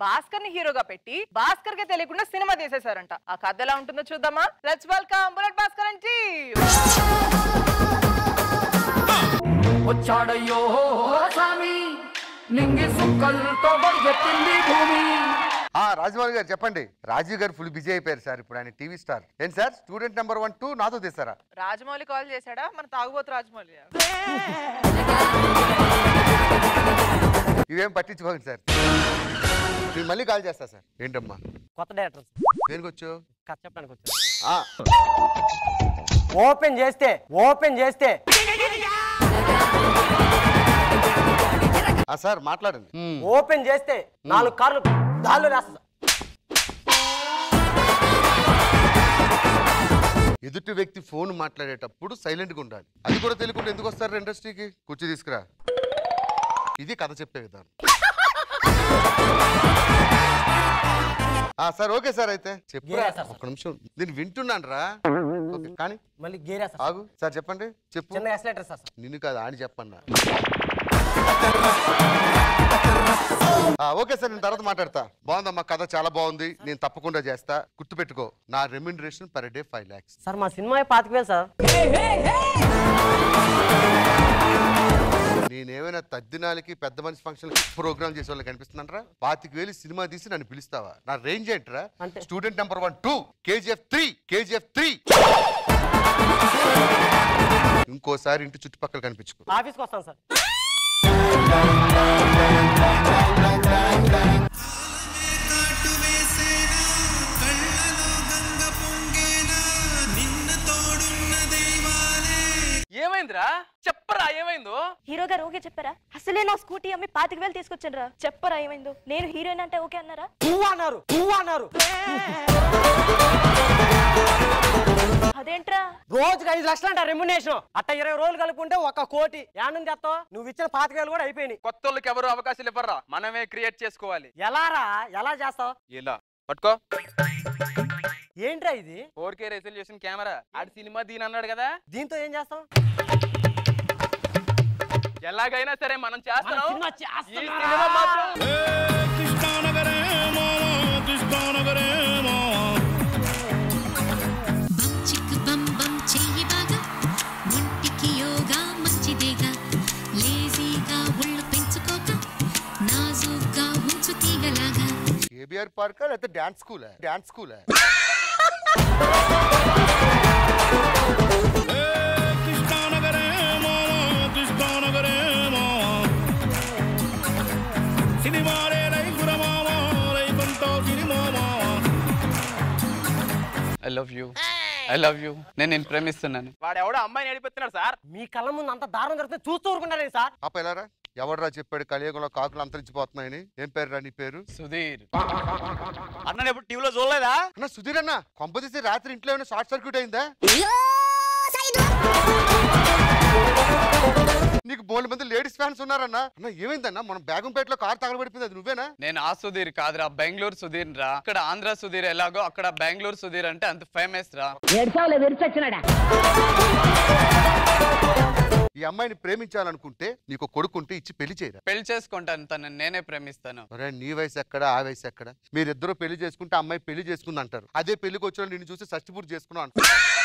భాస్కర్ ని హీరోగా పెట్టి భాస్కర్ కి తెలియకుండా సినిమా తీసేశారంట ఆ కథ ఎలా ఉంటుందో చూద్దామా లెట్స్ వెల్కమ్ బుల్లెట్ భాస్కర్ అంటే వచ్చాడయ్యో స్వామి నింగి సుక్కలతో ఎత్తింది భూమి ఆ రాజమౌళి గారు చెప్పండి రాజీవ్ గారు ఫుల్ బిజీ అయిపోయారు సార్ ఇప్పుడు ఆయన టీవీ స్టార్ ఏంటి sir student number one two నాతో తీసారా రాజమౌళి కాల్ చేశాడా మన తాగుబోతు రాజమౌళి ఇవేం పట్టించుకోండి సార్ నేను మళ్ళీ కాల్ చేస్తా సార్ ఏంటమ్మా కొత్త డైరెక్టర్ దేనికి వచ్చు కథ చెప్పడానికి వచ్చాను ఆ, ఓపెన్ చేస్తే ఓపెన్ చేస్తే ఆ సార్ మాట్లాడండి మ్మ్. ఓపెన్ చేస్తే నాలుగు కార్లు దాళ్ళు వేస్తా ఎదుటి వ్యక్తి ఫోన్ మాట్లాడేటప్పుడు సైలెంట్ గా ఉండాలి అది కూడా తెలియకుండా ఎందుకు వస్తారు ఇండస్ట్రీకి కూర్చో తీసుకురా ఇది కథ చెప్పే విధానం ఆ సార్ ఓకే సార్ అయితే చెప్పురా గేరా సార్. ఒక్క నిమిషం నేను వింటున్నాను రా ఓకే, కానీ మళ్ళీ గేరేస్తా ఆగు సార్ చెప్పండి చెప్పు చిన్న ఎస్లేటర్ సార్ నిన్ను కాదు ఆని చెప్పన్నా ఆ, ఓకే సార్ నేను తర్వాత మాట్లాడతా బాగుందమ్మా కథ చాలా బాగుంది నేను తప్పకుండా చేస్తా గుర్తుపెట్టుకో నా remuneration per day five lakhs sir మా సినిమా పాతిక వేలు సార్ నేనేమైనా తద్దినాలకి పెద్ద మనిషి ఫంక్షన్ ప్రోగ్రామ్ చేసే వాళ్ళకి కనిపిస్తున్నారా పాతిక వేలు సినిమా తీసి నన్ను పిలుస్తావా నా రేంజ్ ఏంట్రా అంటే? Student number one two KGF three KGF three ఇంకోసారి ఇంటి చుట్టుపక్కల కనిపించుకో ఆఫీస్కి వస్తాను సార్ కాటు వేసేనా కళ్ళలో గంగ పొంగేనా నిన్ను తోడున్న దైవాలే ఏమైందిరా చెప్పరా ఏమైందో హీరో గారు ఓకే చెప్పారా అసలే నా స్కూటీ అమ్మి పాతిక వేలు తీసుకొచ్చాను చెప్పరా ఏమైందో నేను హీరోయిన్ అంటే ఓకే అన్నారా పువ్వు అన్నారు పువ్వు అన్నారు అదేంట్రా రోజుకి ఐదు లక్షలు అంట రెమ్యునేషన్ అట్ట ఇరవై రోజులు కలుపుకుంటే ఒక కోటి యానం తెస్తావు నువ్వు ఇచ్చిన పాతిక వేలు కూడా అయిపోయినాయి కొత్త వాళ్ళకి ఎవరు అవకాశాలు ఇవ్వరా మనమే క్రియేట్ చేసుకోవాలి ఎలా రా ఎలా చేస్తావు ఇలా పట్టుకో ఏంట్రా ఇది ఫోర్ కే రెజల్యూషన్ కెమెరా ఆడి సినిమా దీని అన్నాడు కదా దీంతో ఏం చేస్తావు ఎలాగైనా సరే మనం చేస్తున్నాం సినిమా ఈ చేస్తున్నారా? సినిమా మాత్రం కృష్ణానగరే మామ కృష్ణానగరే మామ బం చిక్ బం బం చెయ్యి బాగా ఒంటికి యోగా మంచిదేగా లేజీగా ఒళ్ళు పెంచుకోక నాజూగ్గా ఉంచు తీగలాగా కేబిఆర్ పార్కా లేకపోతే డాన్స్ స్కూలా డాన్స్ స్కూలా కృష్ణానగరే మామ కృష్ణానగరే మామ సినిమాలే రైతుల మామ రైతంతో సినిమా మామ I love you I love you నేను నేను ప్రేమిస్తున్నాను వాడు ఎవడో అమ్మాయిని నడిపిస్తున్నాడు సార్ మీ కళ్ళ ముందు అంత దారుణం జరుగుతుంది చూస్తూ ఊరుకుంటారే సార్ పాప ఎలారా ఎవడరా చెప్పాడు కలియుగంలో కాకులు అంతరించిపోతున్నాయని ఏం పేరు రా నీ పేరు సుధీర్ అన్న ఎప్పుడు టీవీలో చూడలేదా అన్న సుధీర్ అన్న కొంపదీసి రాత్రి ఇంట్లో ఏమైనా షార్ట్ సర్క్యూట్ అయిందా నీకు బోల్డ్ మంది లేడీస్ ఫ్యాన్స్ ఉన్నారన్న అన్న ఏమైందన్న మనం బేగంపేటలో కార్ తగలబడిపోయింది అది నువ్వేనా నేను ఆ సుధీర్ కాదురా బెంగళూరు సుధీర్ రా అక్కడ ఆంధ్ర సుధీర్ ఎలాగో అక్కడ బెంగళూరు సుధీర్ అంటే అంత ఫేమస్ రా ఈ అమ్మాయిని ప్రేమించాలనుకుంటే నీకు కొడుకుంటే ఇచ్చి పెళ్లి చేయరా పెళ్లి చేసుకుంటాను తనని నేనే ప్రేమిస్తాను ఒరే నీ వయసు ఎక్కడ ఆ వయసు ఎక్కడ మీరిద్దరూ పెళ్లి చేసుకుంటే అమ్మాయి పెళ్లి చేసుకుంది అంటారు అదే పెళ్లికి వచ్చిన నిన్ను చూసి షష్టిపూర్తి చేసుకున్నావు అంటారు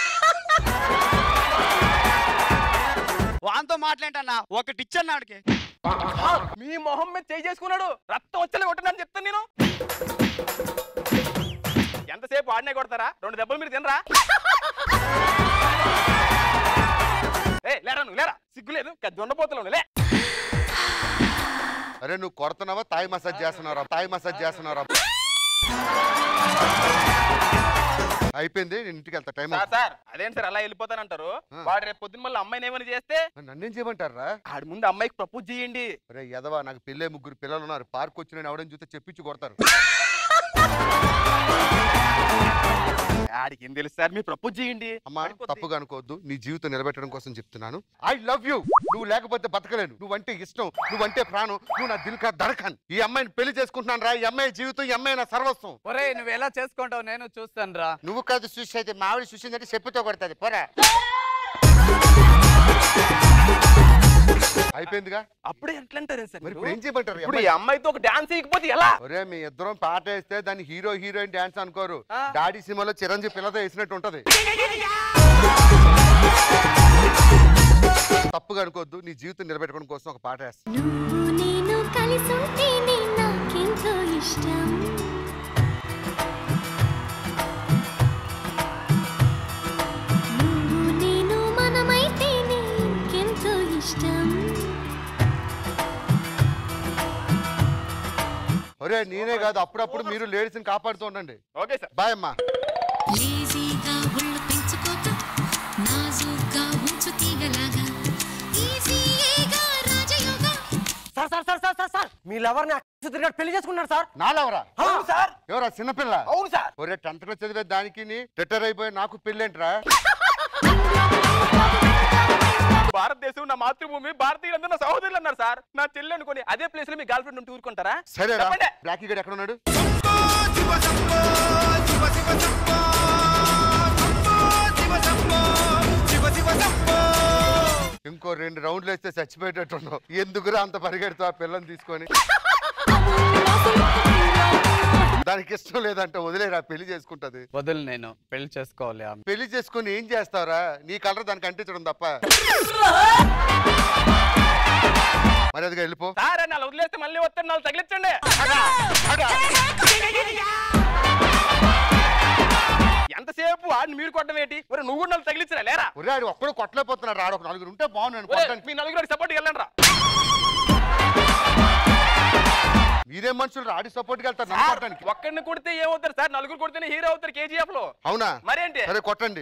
వాంతో మాట్లాంటన్నా ఒకటి ఇచ్చాను నాడికి మీ మొహం మీద చేయి చేసుకున్నాడు రక్తం వచ్చలే కొట్టనని చెప్తాను నేను ఎంతసేపు ఆడినే కొడతారా రెండు దెబ్బలు మీరు తినరా ఏ లేరా నువ్వు లేరా సిగ్గులేదు దొండపోతలు లే అరే నువ్వు కొడుతున్నావా తాయి మసాజ్ చేస్తున్నారా తాయి మసాజ్ చేస్తున్నారా అయిపోయింది నేను ఇంటికి వెళ్తా టైం సార్ సార్ అదేంటి సార్ అలా వెళ్ళిపోతానంటారు ఆ. వాడు రేపు పొద్దున్న మళ్ళీ అమ్మాయిని ఏమని చేస్తే నన్నేం చేయమంటారా ఆడి ముందు అమ్మాయికి ప్రపోజ్ చేయండి అరే ఎదవా నాకు పెళ్ళే ముగ్గురు పిల్లలు ఉన్నారు పార్క్ వచ్చి నేను ఎవడని చూస్తే చెప్పించి కొడతారు ఆడికి ఏం తెలుసు సార్ మీరు ప్రపోజ్ చేయండి అమ్మా పడిపోద్ది. తప్పుగా అనుకోవద్దు నీ జీవితం నిలబెట్టడం కోసం చెప్తున్నాను ఐ లవ్ యూ నువ్వు లేకపోతే బతకలేను నువ్వంటే ఇష్టం నువ్వంటే ప్రాణం నువ్వు నా దిల్కా దడకన్ ఈ అమ్మాయిని పెళ్లి చేసుకుంటున్నాను రా ఈ అమ్మాయి జీవితం ఈ అమ్మాయి నా సర్వస్వం ఒరే నువ్వు ఎలా చేసుకుంటావు నేను చూస్తాను రా నువ్వు కాదు చూసి అయితే మావిడి చూసిందంటే చెప్పుతో కొడుతుంది పోరా అయిపోయిందిగా అప్పుడే ఎట్లా అంటారు సార్ మరి మీరు? ఇప్పుడు ఏం చేయమంటారు ఈ ఇప్పుడు ఈ అమ్మాయి? అమ్మాయితో ఒక డాన్స్ వేయకపోతే ఎలా ఒరే మీ ఇద్దరం పాట వేస్తే దాన్ని హీరో హీరోయిన్ డాన్స్ అనుకోరు ఆ. డాడీ సినిమాలో చిరంజీవి పిల్లతో వేసినట్టు ఉంటది తప్పుగా అనుకోవద్దు నీ జీవితం నిలబెట్టుకోవడం కోసం ఒక పాట వేస్తా నువ్వు నేను కలిసుంటేనే నాకెంతో ఇష్టం నువ్వు నేను మనమైతేనే ఇంకెంతో ఇష్టం ఒరే నేనే కాదు అప్పుడప్పుడు మీరు లేడీస్ ని కాపాడుతూ ఉండండి ఓకే సార్ బాయ్ అమ్మా లేజీగా ఒళ్ళు పెంచుకోక నాజూగ్గా ఉంచు తీగలాగా ఈజీగా రాజయోగా sir sir sir sir sir sir మీ లవర్ ని సుధీర్ గారు పెళ్లి చేసుకున్నారు సార్ నాలెవరా అవును సార్ ఎవరా చిన్నపిల్ల అవును సార్ ఒరే టెన్త్ లో చదివే దానికి రిటైర్ అయిపోయి నాకు పెళ్ళేంట్రా భారతదేశం నా మాతృభూమి భారతీయులందరూ నా సహోదరులు అన్నారు సార్ నా చెల్లి అనుకోని అదే ప్లేస్ లో మీ గర్ల్ ఫ్రెండ్ ఉంటూ ఊరుకుంటారా సరేరా చెప్పండి. బ్లాకీ గడ్ ఎక్కడ ఉన్నాడు ఇంకో రెండు రౌండ్లు వేస్తే చచ్చిపోయేటట్టున్నావు ఎందుకురా అంత పరిగెడుతావు ఆ పిల్లని తీసుకొని దానికి ఇష్టం లేదంటే వదిలేరా పెళ్లి చేసుకుంటది వదులు నేను పెళ్లి చేసుకోవాలి ఆమె పెళ్లి చేసుకుని ఏం చేస్తావురా నీ కలర్ దానికి అంటించడం తప్ప మరి అదిగా వెళ్ళిపో సార్ అని అలా వదిలేస్తే మళ్ళీ వస్తాను నాలుగు తగిలించండి ఎంతసేపు ఆడిని మీరు కొట్టడం ఏంటి ఒరే నువ్వు కూడా నాలుగు తగిలించరా లేరా ఒరే ఆడు ఒక్కడు కొట్టలేకపోతున్నాడు ఆడు ఒక నలుగురు ఉంటే బాగున్నాను ఒరే, కొట్టడానికి మీ నలుగురు సపోర్ట్ వెళ్ళండి రా మీరేం మనుషులు ఆడి సపోర్ట్ కి వెళ్తారు నన్ను కొట్టడానికి ఒక్కడిని కొడితే ఏమవుతారు సార్ నలుగురు కొడితేనే హీరో అవుతారు కేజీఎఫ్ లో అవునా మరేంటి సరే కొట్టండి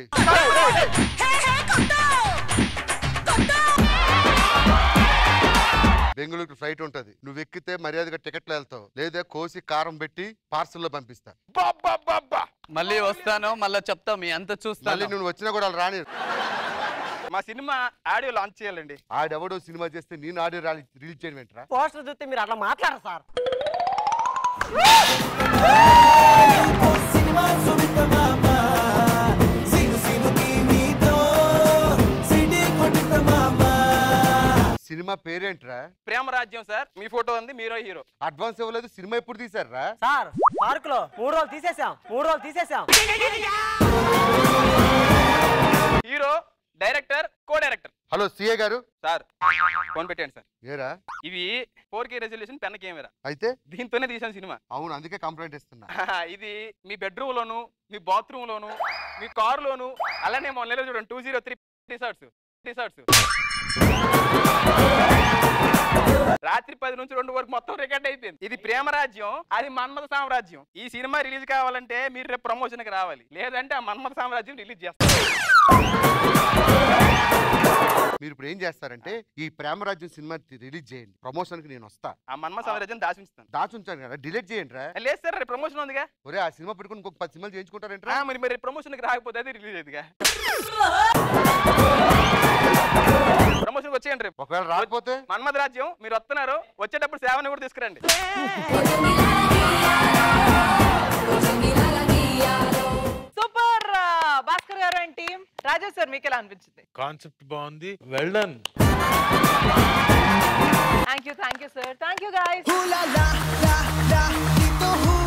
బెంగళూరుకి ఫ్లైట్ ఉంటది నువ్వు ఎక్కితే మర్యాదగా టికెట్లు వెళ్తావు లేదా కోసి కారం పెట్టి పార్సల్లో పంపిస్తా బాబ్బా మళ్ళీ వస్తాను మళ్ళీ చెప్తా మీ అంత మళ్ళీ చూస్తాను నువ్వు వచ్చినా కూడా వాళ్ళు రాని మా సినిమా ఆడియో లాంచ్ చేయాలండి ఆడెవడో సినిమా చేస్తే నేను ఆడియో రిలీజ్ చేయడం ఏంట్రా పోస్టర్ చూస్తే మీరు అట్లా మాట్లాడరు సార్ సినిమా పేరేంట్రా ప్రేమ రాజ్యం సార్ మీ ఫోటో ఉంది మీరో హీరో అడ్వాన్స్ ఇవ్వలేదు సినిమా ఎప్పుడు తీసారా సార్ పార్క్ లో మూడు రోజులు తీసేసాం మూడు రోజులు తీసేసాం hero director co director hello CA గారు సార్ ఫోన్ పెట్టండి సార్ ఏరా ఇవి four K resolution pen camera అయితే దీంతోనే తీసాను సినిమా అవును అందుకే కంప్లైంట్ ఇస్తున్నా ఇది మీ బెడ్రూమ్ లోను మీ బాత్రూమ్ లోను మీ కార్ లోను అలానే మొన్న చూడండి two zero three resorts resorts రాత్రి పది నుంచి రెండు వరకు మొత్తం రికార్డ్ అయిపోయింది ఇది ప్రేమ రాజ్యం అది మన్మథ సామ్రాజ్యం ఈ సినిమా రిలీజ్ కావాలంటే మీరు రేపు ప్రమోషన్ కి రావాలి లేదంటే ఆ మన్మథ సామ్రాజ్యం రిలీజ్ చేస్తారు మీరు ఇప్పుడు ఏం చేస్తారంటే ఈ ప్రేమరాజ్యం సినిమా రిలీజ్ చేయండి ప్రమోషన్ కి నేను వస్తా ఆ మన్మథ సామ్రాజ్యం దాచుంచుతాను దాచుంచాను కదా డిలీట్ చేయండి రా లేదు సార్ రేపు ప్రమోషన్ ఉందిగా ఒరే ఆ సినిమా పెట్టుకుని ఇంకొక పది సినిమాలు చేయించుకుంటారేంట్రా ఆ, మరి మరి ప్రమోషన్ కి రాకపోతే అది రిలీజ్ అయ్యేదిగా ప్రమోషన్ వచ్చేయండి రేపు ఒకవేళ రాకపోతే మన్మథ రాజ్యం మీరు వస్తున్నారు వచ్చేటప్పుడు సేవని కూడా తీసుకురండి సూపర్ భాస్కర్ గారు అండ్ టీమ్ రాజా సార్ మీకు ఎలా అనిపించింది కాన్సెప్ట్ బాగుంది well done thank you thank you sir thank you guys la la la la, Tito Who